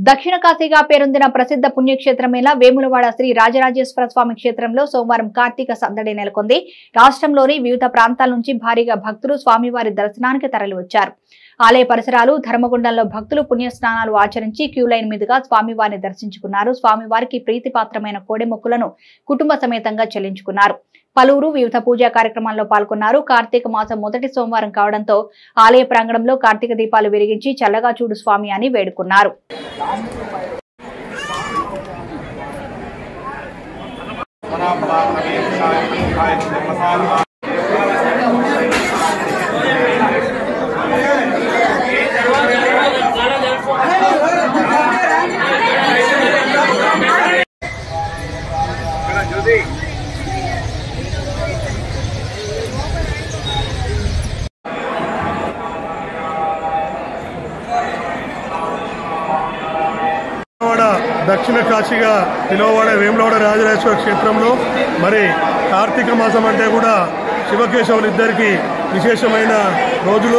దక్షిణ కాశీగా పేరొందిన ప్రసిద్ధ పుణ్యక్షేత్రమైన వేములవాడ శ్రీ రాజరాజేశ్వర స్వామి క్షేత్రంలో సోమవారం కార్తీక సందడి నెలకొంది రాష్ట్రంలోని వివిధ ప్రాంతాల నుంచి భారీగా భక్తులు స్వామివారి దర్శనానికి తరలివచ్చారు ఆలయ పరిసరాలు ధర్మగుండంలో భక్తులు పుణ్యస్నానాలు ఆచరించి క్యూ లైన్ మీదుగా స్వామివారిని దర్శించుకున్నారు స్వామివారికి ప్రీతిపాత్రమైన కోడె మొక్కులను కుటుంబ సమేతంగా చెల్లించుకున్నారు పలువురు వివిధ పూజా కార్యక్రమాల్లో పాల్గొన్నారు కార్తీక మాసం మొదటి సోమవారం కావడంతో ఆలయ ప్రాంగణంలో కార్తీక దీపాలు వెలిగించి చల్లగా చూడు స్వామి అని వేడుకున్నారు వేములవాడ దక్షిణ కాశీగా పిలువబడే వేములవాడ రాజరాజేశ్వర క్షేత్రంలో మరి కార్తీక మాసం అంటే కూడా శివకేశవులు ఇద్దరికి విశేషమైన రోజులు